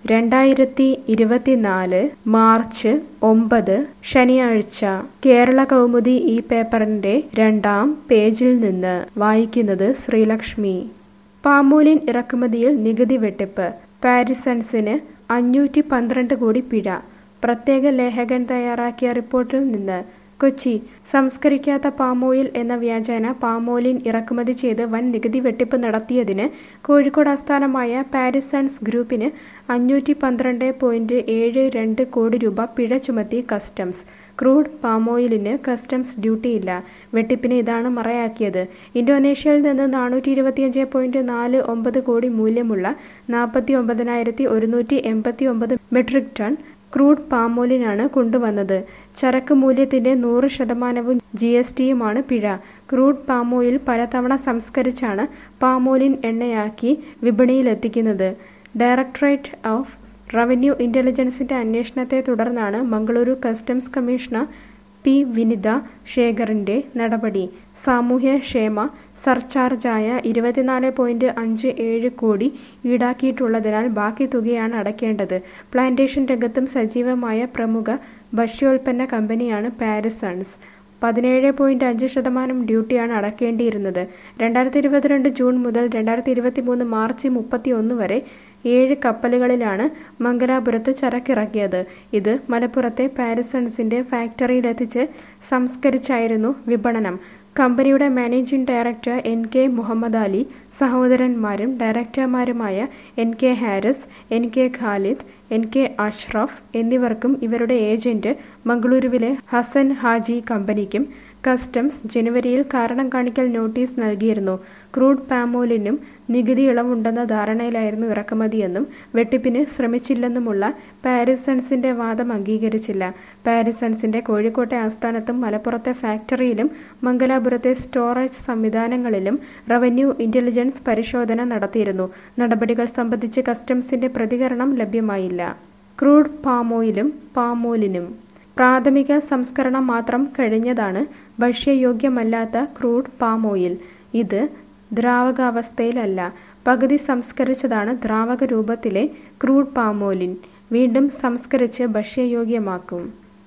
രണ്ടായിരത്തി ഇരുപത്തിനാല് മാർച്ച് ഒമ്പത് ശനിയാഴ്ച കേരള കൗമുദി ഈ പേപ്പറിന്റെ രണ്ടാം പേജിൽ നിന്ന് വായിക്കുന്നത് ശ്രീലക്ഷ്മി പാമോലിൻ ഇറക്കുമതിയിൽ നികുതി വെട്ടിപ്പ് പാരിസൺസിന് അഞ്ഞൂറ്റി പന്ത്രണ്ട് കോടി പിഴ പ്രത്യേക ലേഖകൻ തയ്യാറാക്കിയ റിപ്പോർട്ടിൽ നിന്ന് കൊച്ചി സംസ്കരിക്കാത്ത പാമോയിൽ എന്ന വ്യാജേന പാമോലിൻ ഇറക്കുമതി ചെയ്ത് വൻ നികുതി വെട്ടിപ്പ് നടത്തിയതിന് കോഴിക്കോട് ആസ്ഥാനമായ പാരിസൺസ് ഗ്രൂപ്പിന് അഞ്ഞൂറ്റി പന്ത്രണ്ട് പോയിന്റ് ഏഴ് രണ്ട് കോടി രൂപ പിഴ ചുമത്തി കസ്റ്റംസ് ക്രൂഡ് പാമോയിലിന് കസ്റ്റംസ് ഡ്യൂട്ടിയില്ല വെട്ടിപ്പിന് ഇതാണ് മറയാക്കിയത് ഇന്തോനേഷ്യയിൽ നിന്ന് നാനൂറ്റി ഇരുപത്തിയഞ്ച് പോയിന്റ് നാല് ഒമ്പത് കോടി മൂല്യമുള്ള നാൽപ്പത്തി ഒമ്പതിനായിരത്തി ഒരുന്നൂറ്റി എൺപത്തി ഒമ്പത് മെട്രിക് ടൺ ക്രൂഡ് പാമോലിനാണ് കൊണ്ടുവന്നത് ചരക്ക് മൂല്യത്തിന്റെ നൂറ് ശതമാനവും ജി എസ് ടിയുമാണ് പിഴ ക്രൂഡ് പാമോയിൽ പലതവണ സംസ്കരിച്ചാണ് പാമോലിൻ എണ്ണയാക്കി വിപണിയിലെത്തിക്കുന്നത് ഡയറക്ടറേറ്റ് ഓഫ് റവന്യൂ ഇന്റലിജൻസിന്റെ അന്വേഷണത്തെ തുടർന്നാണ് Mangaluru customs commissioner P Vinitha ശേഖറിന്റെ നടപടി സാമൂഹ്യക്ഷേമ സർചാർജായ ഇരുപത്തിനാല് പോയിന്റ് അഞ്ച് ഏഴ് കോടി ഈടാക്കിയിട്ടുള്ളതിനാൽ ബാക്കി തുകയാണ് അടയ്ക്കേണ്ടത് പ്ലാന്റേഷൻ രംഗത്തും സജീവമായ പ്രമുഖ ഭക്ഷ്യോൽപ്പന്ന കമ്പനിയാണ് പാരിസൺസ് പതിനേഴ് പോയിന്റ് അഞ്ച് ശതമാനം ഡ്യൂട്ടിയാണ് അടക്കേണ്ടിയിരുന്നത് രണ്ടായിരത്തി ഇരുപത്തിരണ്ട് ജൂൺ മുതൽ രണ്ടായിരത്തി ഇരുപത്തി മൂന്ന് മാർച്ച് മുപ്പത്തി ഒന്ന് വരെ ഏഴ് കപ്പലുകളിലാണ് മംഗലാപുരത്ത് ചരക്കിറക്കിയത് ഇത് മലപ്പുറത്തെ പാരിസൺസിന്റെ ഫാക്ടറിയിലെത്തിച്ച് സംസ്കരിച്ചായിരുന്നു വിപണനം കമ്പനിയുടെ managing director N K Muhammad Ali സഹോദരന്മാരും ഡയറക്ടർമാരുമായ N K Haris N K Khalid N K Ashraf എന്നിവർക്കും ഇവരുടെ ഏജന്റ് മംഗളൂരുവിലെ ഹസൻ ഹാജി കമ്പനിക്കും കസ്റ്റംസ് ജനുവരിയിൽ കാരണം കാണിക്കൽ നോട്ടീസ് നൽകിയിരുന്നു ക്രൂഡ് പാമോലിനും നികുതി ഇളവുണ്ടെന്ന ധാരണയിലായിരുന്നു ഇറക്കുമതിയെന്നും വെട്ടിപ്പിന് ശ്രമിച്ചില്ലെന്നുമുള്ള പാരിസൺസിന്റെ വാദം അംഗീകരിച്ചില്ല പാരിസൺസിന്റെ കോഴിക്കോട്ടെ ആസ്ഥാനത്തും മലപ്പുറത്തെ ഫാക്ടറിയിലും മംഗലാപുരത്തെ സ്റ്റോറേജ് സംവിധാനങ്ങളിലും റവന്യൂ ഇന്റലിജൻസ് പരിശോധന നടത്തിയിരുന്നു നടപടികൾ സംബന്ധിച്ച് കസ്റ്റംസിന്റെ പ്രതികരണം ലഭ്യമായില്ല ക്രൂഡ് പാമോയിലും പാമോലിനും പ്രാഥമിക സംസ്കരണം മാത്രം കഴിഞ്ഞതാണ് ഭക്ഷ്യയോഗ്യമല്ലാത്ത ക്രൂഡ് പാം ഓയിൽ ഇത് ദ്രാവകാവസ്ഥയിലല്ല പകുതി സംസ്കരിച്ചതാണ് ദ്രാവക രൂപത്തിലെ ക്രൂഡ് പാമോലിൻ വീണ്ടും സംസ്കരിച്ച് ഭക്ഷ്യയോഗ്യമാക്കും